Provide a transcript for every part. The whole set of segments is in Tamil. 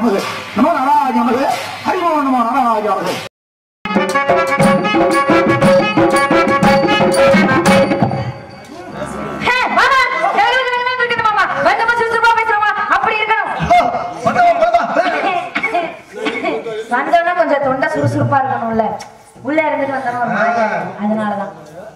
நமது நம நாராஜ நமது ஹரிமோ நம நாராஜ அவர்கள் ஹே, மாமா, எவ்வளவு நேரம் இருக்கணும் மாமா? வந்தமா சுறுசுறுப்பா பேசுறோமா? அப்படி இருக்கணும். வந்தோடனே கொஞ்சம் தொண்டை சுறுசுறுப்பா இருக்கணும்ல உள்ள இருந்துட்டு வந்தோம் ஒரு மாதிரி அதனாலதான்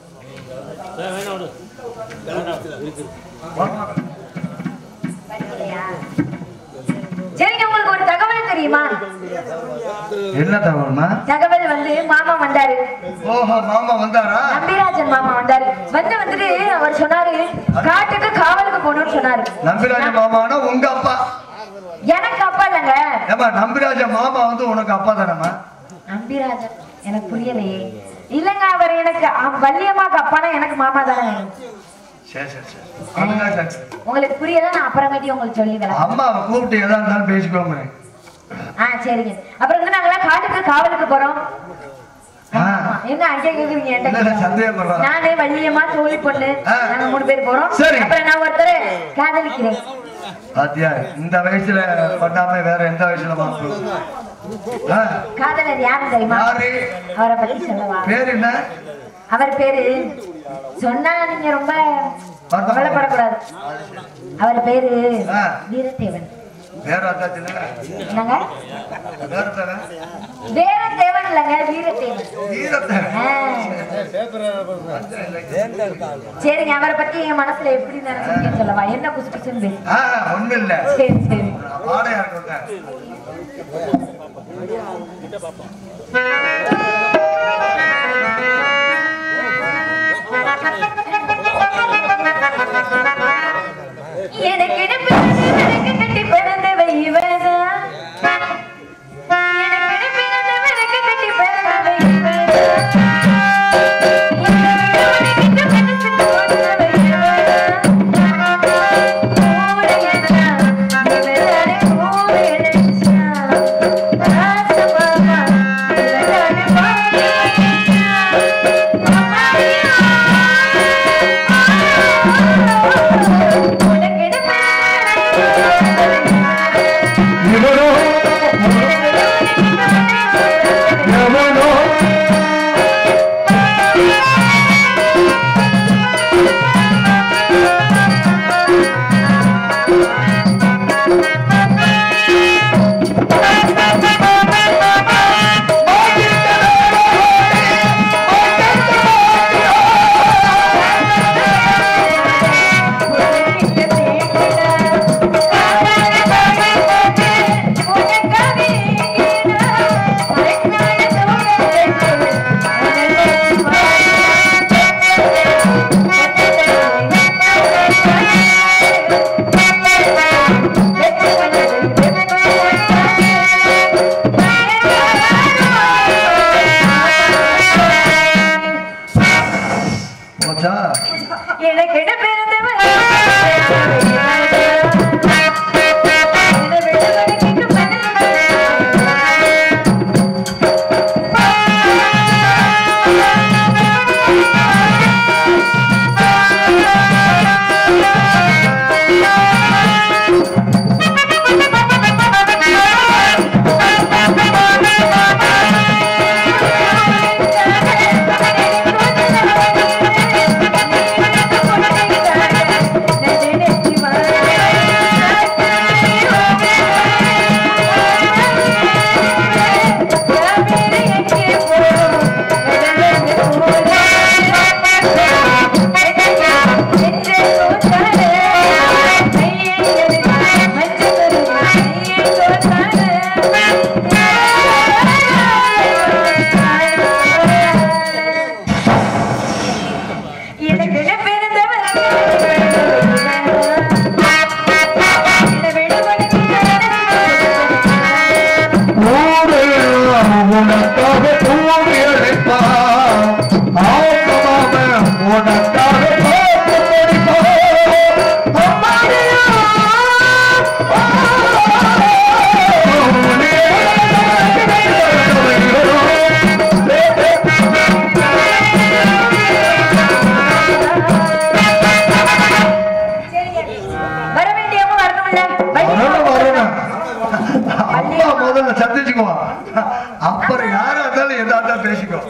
சரிங்க உங்களுக்கு ஒரு தகவல் தெரியுமா என்ன தகவல்மா தகவல் வந்து மாமா வந்தாரு ஓஹோ மாமா வந்தாரா நம்பிராஜன் மாமா வந்தாரு வந்து வந்துட்டு அவர் சொன்னாரு காட்டுக்கு காவலுக்கு போகணும்னு சொன்னாரு நம்பிராஜ மாமானா உங்க அப்பா எனக்கு அப்பா இல்லைங்க ஏமா நம்பிராஜ மாமா வந்து உனக்கு அப்பா தானம்மா நம்பிராஜன் எனக்கு புரியலையே இல்லங்க அவர் எனக்கு அ- வள்ளியம்மாக்கு அப்பானா எனக்கு மாமா தானே வேணும். சரி சரி சரி அதுதான் சரி. உங்களுக்கு புரியல நான் அப்புறமேட்டி உங்களுக்கு சொல்லி விளக்குறேன். அம்மாவை கூப்பிட்டு எதா இருந்தாலும் பேசிக்கோங்க ஆ சரிங்க அப்புறம் வந்து நாங்களாம் காட்டுக்கு காவலுக்கு போறோம் ஆ. ஆமா. என்ன அங்கே கேக்குறீங்க என்கிட்ட இல்ல, இல்ல, கேக்குறீங்க. சந்தேகப்படுறா. நானு வள்ளியம்மா தோழி பொண்ணு ஆ. நாங்க மூணு பேர் போறோம் சரி. அப்புறம் நான் ஒருத்தர் காதலிக்கிறேன் பாத்தியா இந்த வயசுல பண்ணாம வேற எந்த வயசுல மாப்பிள்ளை ஆ, காதலர் யாரு தெரியுமா யாரு அவரை பத்தி சொல்லவா பேர் என்ன அவர் பேரு சொன்னா நீங்க ரொம்ப கவலைப்படக்கூடாது அவர் பேரு ஆ. வீரதேவன் வேற அத்தாச்சுல என்னங்க வேற தானே வீரதேவன் இல்லைங்க வீரதேவன் வீரத்தை ஆ. சரிங்க அவரை பத்தி என் மனசுல எப்படி நினைச்சிருக்கேன்னு சொல்லவா என்ன குசு குசுன்னு பேசு ஆ ஒண்ணும் இல்ல சரி சரி வாடையா இருக்கட்டும் எனக்கு பிறந்து விளக்கு கட்டி பிறந்தவ இவதான். எனக்கு பிறந்து விளக்கு கட்டி பிறந்தவ இவதான். எனக்கு மனசுக்கு போனவ இவதான். கூடையண்ணா, இவதானே கூடையண்ணா. ராசமாமா, இவதானே பாடியண்ணா. மாமாடியா. உனக்கு என்ன தப்பிச்சுக்குவான் அப்புறம் யாரா இருந்தாலும் எதா இருந்தாலும் பேசிக்கோ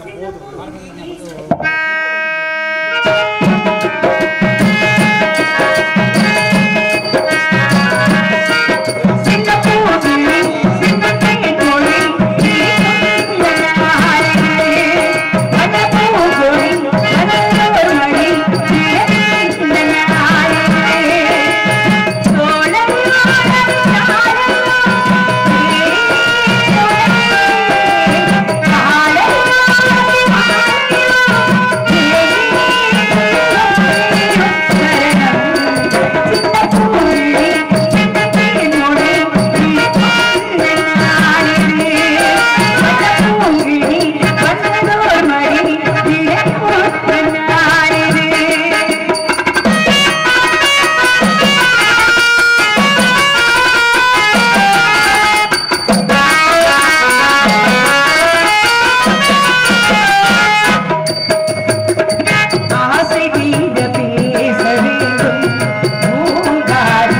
ஆசை தீர பேச வேண்டும் பூங்காரி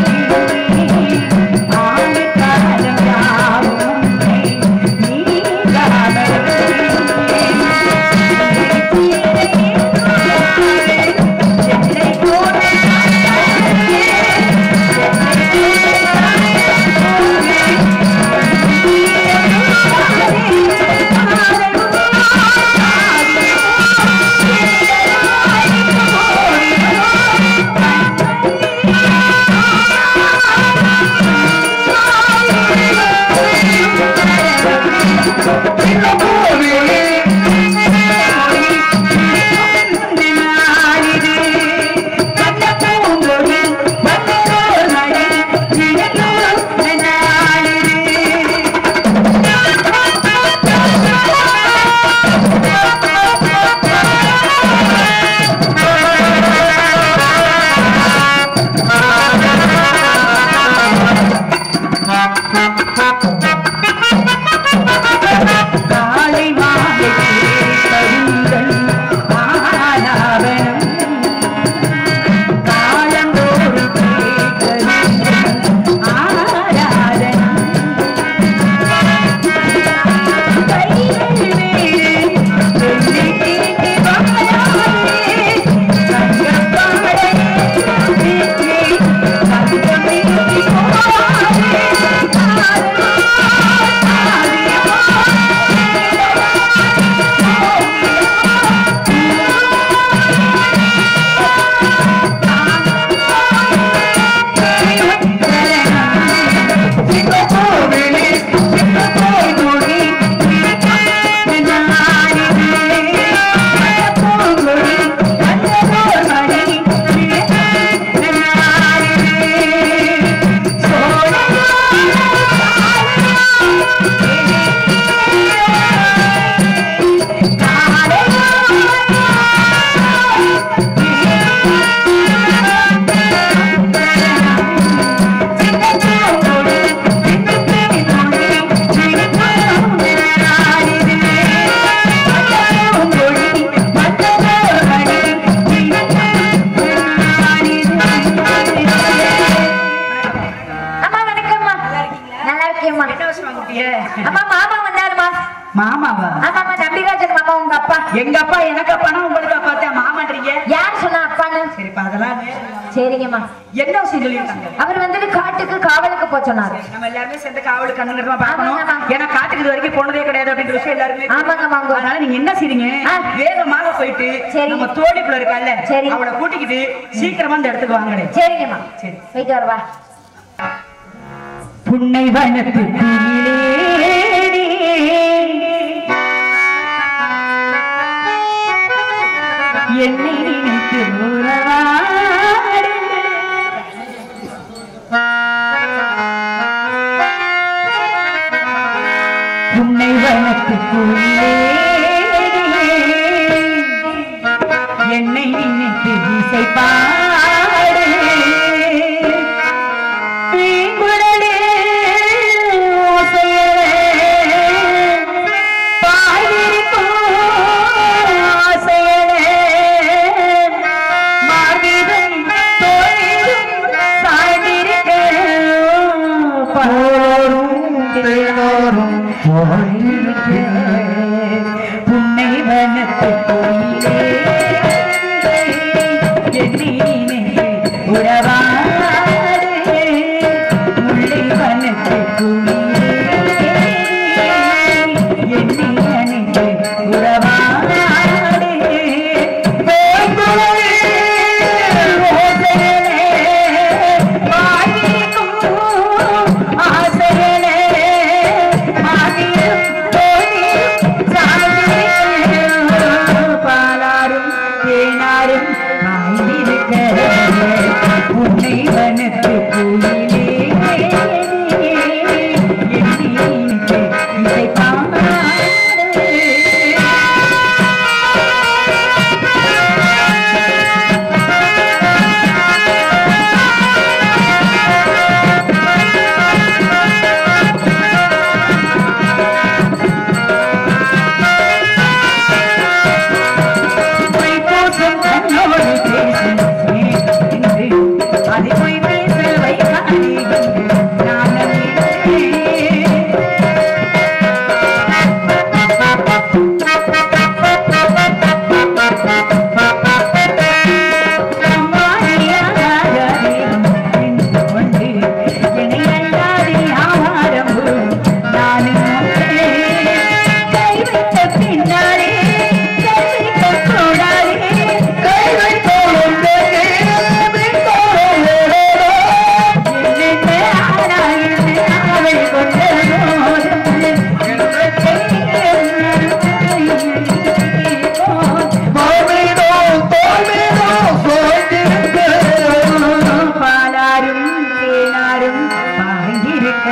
ஆண்டு காலம் யாவும் நீங்காமல் சென்னை போல காலை மாலை கருங்கள் ஆலாபனம் காலந்தோறும் கேட்கவில்லை ஆராதனம் கைகள் மேலே சொல்லி கேட்டு வாழாதே சங்கப்பாடே சங்கமே போவாதே அம்மா வணக்கம்மா நல்லா இருக்கேம்மா அம்மா மாமா வந்தாருமா மாமாவா ஆமாம்மா நம்பிராஜன் மாமா உங்க அப்பா எங்க அப்பா எனக்கு அப்பானா உங்களுக்கு பார்த்தேன் மாமான்றீங்க யார் சொன்னா அப்பான்னு சரிப்பா அதெல்லாம் வேற. சரிங்கம்மா என்ன விஷயம் சொல்லியிருக்காங்க அவர் வந்துட்டு காட்டுக்கு காவலுக்கு போக சொன்னாரு நம்ம எல்லாருமே சேர்ந்து காவலுக்கு கண்ணுங்கிறமா பார்க்கணும் ஆமாங்க. ஏன்னா காட்டுக்கு இது வரைக்கும் போனதே கிடையாது அப்படின்ற விஷயம் எல்லாருமே ஆமாங்க, வாங்க. அதனால நீங்க என்ன செய்றீங்க ஆ. வேகமாக போயிட்டு சரி. நம்ம தோழிக்குள்ள இருக்கால சரி. அவளை கூட்டிக்கிட்டு சீக்கிரமா இந்த இடத்துக்கு வாங்கடே சரிங்கம்மா சரி. போயிட்டு வரவா புன்னை வனத்து என்னை நினைத்து உறவாடு புன்னை வனத்துக்குள்ளே என்னை நினைத்து இசை பாடு தீங்குழலே ஓசையலே, பாடியிருக்கும் ஆசையலே, மார்பிதன் தோளிலும் சாய்ந்திருக்க போரும் தேவ போயிருக்க புன்னை வனத்து கோயிலே என்னை நினைத்து உறவாடு முல்லை வனத்து கோயிலே என்னை நினைத்து உறவாடு வேங்குழலே ஓசையிலே வாயிக்கும் ஆசையிலே ஆகியும் தோழியும் சாதியும் பாலாரும் தேனாரும் காய்ந்திருக்க உன்னை வனத்து கோயிலே எண்ணி இசை பாடு பொய் பூசும் கண்ணோடு பேசும் என்று அதை பொய் பேச வைக்காதே என்று நான் அறிந்தேன். அம்மாடியாகாதே என்று கொண்டு என்னை அல்லாதே ஆவாரம்பு நானும் கை வைத்த பின்னாலே கை வைக்க கூடாதே கை வைத்தோம் என்னென்ன ஆனாயின்னு அவள் கொண்ட பாலாரும் தேனாரும் வாங்கியிருக்க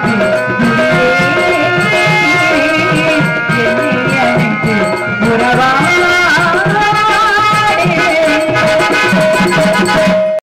உறவா